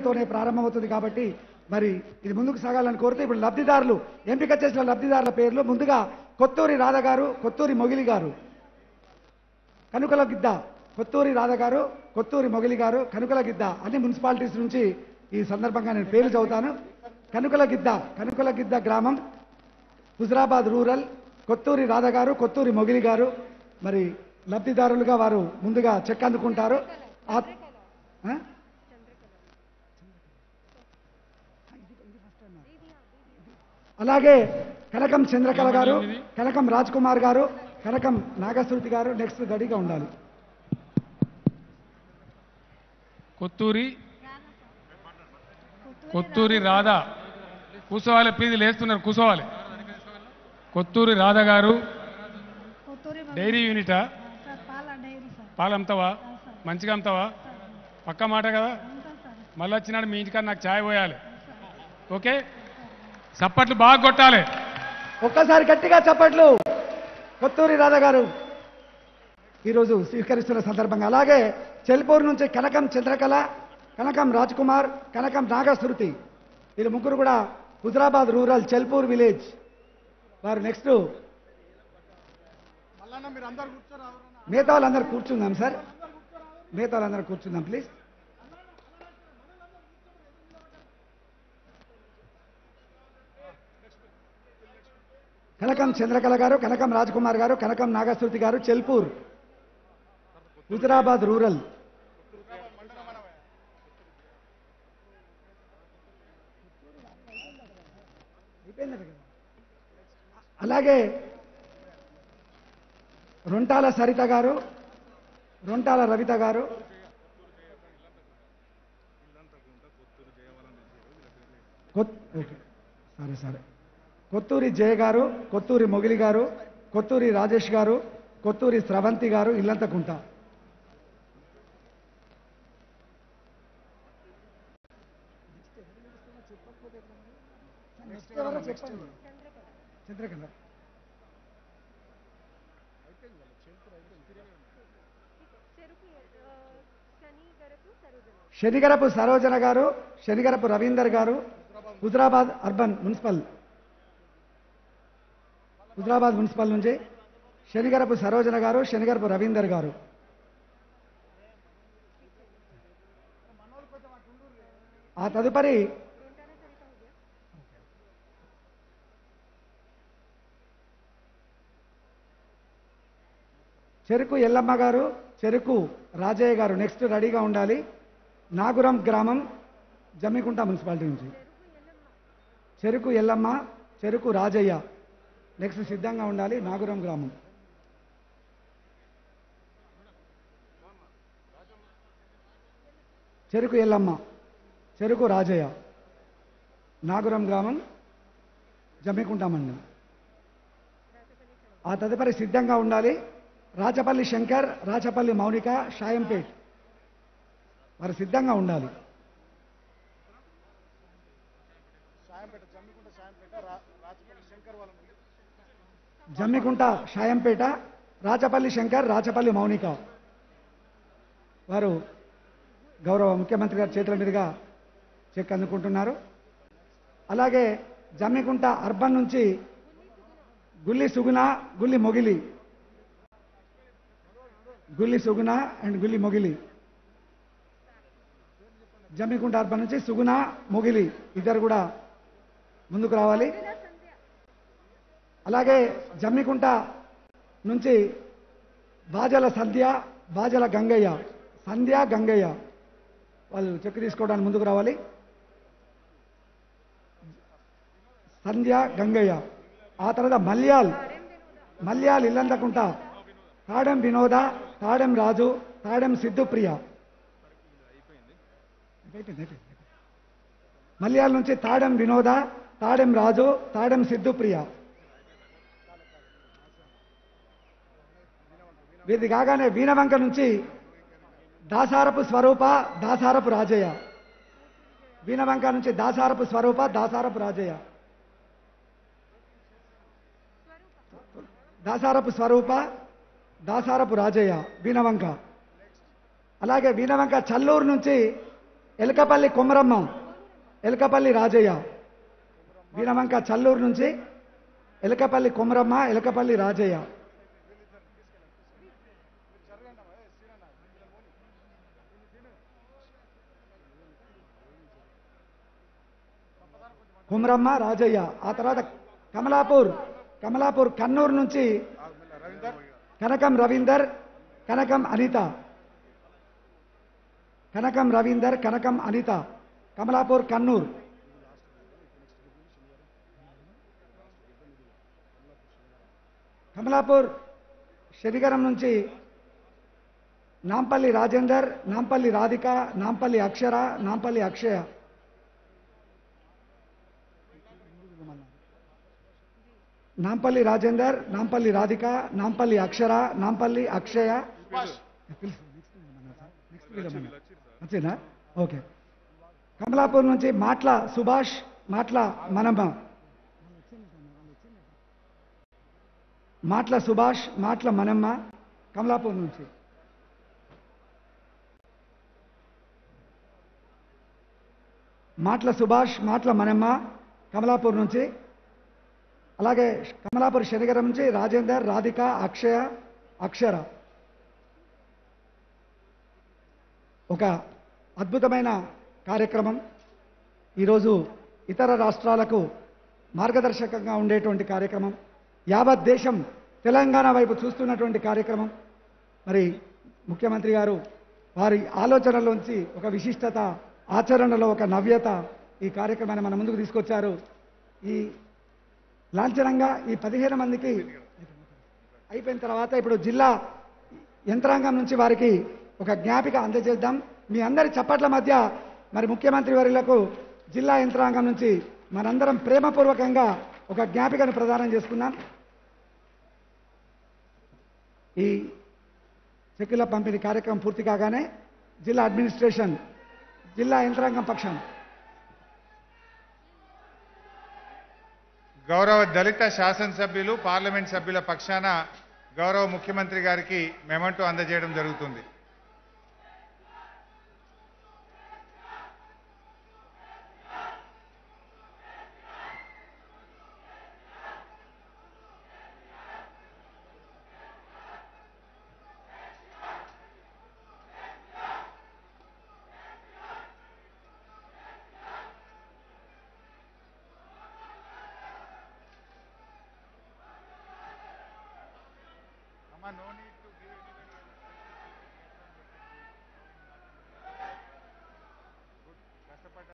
పేరుతోనే ప్రారంభమవుతుంది కాబట్టి మరి ఇది ముందుకు సాగాలని కోరుతూ ఇప్పుడు లబ్ధిదారులు ఎంపిక చేసిన లబ్ధిదారుల పేర్లు ముందుగా కొత్తూరి రాధ గారు కొత్తూరి మొగిలి గారు కనుకల గిద్ద కొత్తూరి రాధ గారు కొత్తూరి మొగిలి గారు కనుకల గిద్ద అన్ని మున్సిపాలిటీస్ నుంచి ఈ సందర్భంగా నేను పేర్లు చదువుతాను కనుకల గిద్ద కనుకల గిద్ద గ్రామం హుజరాబాద్ రూరల్ కొత్తూరి రాధ గారు కొత్తూరి మొగిలి గారు మరి లబ్ధిదారులుగా వారు ముందుగా చెక్ అందుకుంటారు ఆ- ఆ? అలాగే కనకం చంద్రకళ గారు కనకం రాజ్ కుమార్ గారు కనకం నాగశ్రుతి గారు నెక్స్ట్ రెడీగా ఉండాలి కొత్తూరి కొత్తూరి రాధా కూసోవాలి ప్లీజ్ లేస్తున్నారు కూసోవాలి కొత్తూరి రాధా గారు కొత్తూరి డైరీ యూనిటా సార్ పాల డైరీ సార్ పాలు అమ్ముతావా మంచిగా అమ్ముతావా పక్క మాట కదా ఉంటా సార్ మళ్ళీ వచ్చినాడు మీ ఇంటికాడ నాకు ఛాయ్ పోయాలి ఓకే చప్పట్లు బాగా కొట్టాలి ఒక్కసారి గట్టిగా చప్పట్లు కొత్తూరి రాధా గారు ఈరోజు స్వీకరిస్తున్న సందర్భంగా అలాగే చెల్పూరు నుంచి కనకం చంద్రకళ కనకం రాజ్ కుమార్ కనకం నాగశృతి వీళ్ళు ముగ్గురు కూడా హుజరాబాద్ రూరల్ చెల్పూర్ విలేజ్ వారు నెక్స్ట్ మిగతా వాళ్ళందరూ కూర్చుందాం సార్ మిగతా వాళ్ళందరూ కూర్చుందాం ప్లీజ్ కనకం చంద్రకళ గారు కనకం రాజ్కుమార్ గారు కనకం నాగశృతి గారు చెల్పూర్ హుజరాబాద్ రూరల్ అయిపోయిందట కదా. అలాగే రొంటాల సరిత గారు రొంటాల రవిత గారు కొత్- ఓకే. సరే సరే కొత్తూరి జయ గారు కొత్తూరి మొగిలి గారు కొత్తూరి రాజేష్ గారు కొత్తూరి స్రవంతి గారు ఇల్లంతకుంట చంద్రకళ చెరుకు ఆ, శని గరపు సరోజన శనిగరపు సరోజన గారు శనిగరపు రవీందర్ గారు Huzurabad urban municipal Huzurabad municipal నుంచి శనిగరపు సరోజన గారు శనిగరపు రవీందర్ గారు ఆ తదుపరి చెరుకు ఎల్లమ్మ గారు చెరుకు రాజయ్య గారు నెక్స్ట్ రెడీగా ఉండాలి నాగురం గ్రామం జమ్మికుంట మున్సిపాలిటీ నుంచి చెరుకు ఎల్లమ్మ చెరుకు రాజయ్య నెక్స్ట్ సిద్ధంగా ఉండాలి నాగురం గ్రామం చెరుకు ఎల్లమ్మ చెరుకు రాజయ్య నాగురం గ్రామం జమ్మికుంట మండలం ఆ తదుపరి సిద్ధంగా ఉండాలి రాచపల్లి శంకర్ రాచపల్లి మౌనిక షాయంపేట్ వారు సిద్ధంగా ఉండాలి జమ్మికుంట షాయంపేట రాచపల్లి శంకర్ రాచపల్లి మౌనిక వారు గౌరవ ముఖ్యమంత్రి గారి చేతుల మీదుగా చెక్ అందుకుంటున్నారు అలాగే జమ్మికుంట అర్బన్ నుంచి గుల్లి సుగుణ గుల్లి మొగిలి గుల్లి సుగుణ అండ్ గుల్లి మొగిలి జమ్మికుంట అర్బన్ నుంచి సుగుణ మొగిలి ఇద్దరు కూడా ముందుకు రావాలి అలాగే జమ్మికుంట నుంచి బాజల సంధ్య బాజల గంగయ్య సంధ్య గంగయ్య వాళ్ళు చెక్ తీసుకోవడానికి ముందుకు రావాలి సంధ్య గంగయ్య ఆ తర్వాత మల్యాల్ మల్యాల్ ఇల్లందకుంట తాడెం వినోద తాడెం రాజు తాడెం సిద్ధుప్రియ అయిపోయింది, అయిపోయింది. మల్యాల నుంచి తాడెం వినోద తాడెం రాజు తాడెం సిద్ధుప్రియ వీరిది కాగానే వీణవంక నుంచి దాసారపు స్వరూప దాసారపు రాజయ్య వీణవంక నుంచి దాసారపు స్వరూప దాసారపు రాజయ్య దాసారపు స్వరూప దాసారపు రాజయ్య వీణవంక అలాగే వీణవంక చల్లూరు నుంచి ఎలకపల్లి కొమరమ్మ ఎలకపల్లి రాజయ్య వీరవంక చల్లూరు నుంచి ఎలకపల్లి కొమరమ్మ ఎలకపల్లి రాజయ్య కుమరమ్మ రాజయ్య ఆ తర్వాత కమలాపూర్ కమలాపూర్ కన్నూరు నుంచి కనకం రవీందర్ కనకం అనిత కనకం రవీందర్ కనకం అనిత కమలాపూర్ కన్నూర్ కమలాపూర్ శనిగరం నుంచి నాంపల్లి రాజేందర్ నాంపల్లి రాధిక నాంపల్లి అక్షర నాంపల్లి అక్షయ నాంపల్లి రాజేందర్ నాంపల్లి రాధిక నాంపల్లి అక్షర నాంపల్లి అక్షయ వచ్చిందా ఓకే కమలాపూర్ నుంచి మాట్ల సుభాష్ మాట్ల మనమ్మ మాట్ల సుభాష్ మాట్ల మనమ్మ కమలాపూర్ నుంచి మాట్ల సుభాష్ మాట్ల మనమ్మ కమలాపూర్ నుంచి అలాగే కమలాపూర్ శనిగరం నుంచి రాజేందర్ రాధిక అక్షయ అక్షర ఒక అద్భుతమైన కార్యక్రమం ఈరోజు ఇతర రాష్ట్రాలకు మార్గదర్శకంగా ఉండేటువంటి కార్యక్రమం యావత్ దేశం తెలంగాణ వైపు చూస్తున్నటువంటి కార్యక్రమం మరి ముఖ్యమంత్రి గారు వారి ఆలోచనలోంచి ఒక విశిష్టత ఆచరణలో ఒక నవ్యత ఈ కార్యక్రమాన్ని మన ముందుకు తీసుకొచ్చారు ఈ లాంఛనంగా ఈ పదిహేను మందికి అయిపోయిన తర్వాత ఇప్పుడు జిల్లా యంత్రాంగం నుంచి వారికి ఒక జ్ఞాపిక అందజేద్దాం మీ అందరి చప్పట్ల మధ్య మరి ముఖ్యమంత్రి వర్యులకు జిల్లా యంత్రాంగం నుంచి మనందరం ప్రేమపూర్వకంగా ఒక జ్ఞాపికను ప్రదానం చేసుకుందాం ఈ చెక్కుల పంపిణీ కార్యక్రమం పూర్తి కాగానే జిల్లా అడ్మినిస్ట్రేషన్ జిల్లా యంత్రాంగం పక్షం గౌరవ దళిత శాసనసభ్యులు పార్లమెంట్ సభ్యుల పక్షాన గౌరవ ముఖ్యమంత్రి గారికి మెమంటో అందజేయడం జరుగుతుంది అమ్మా, నో నీడ్.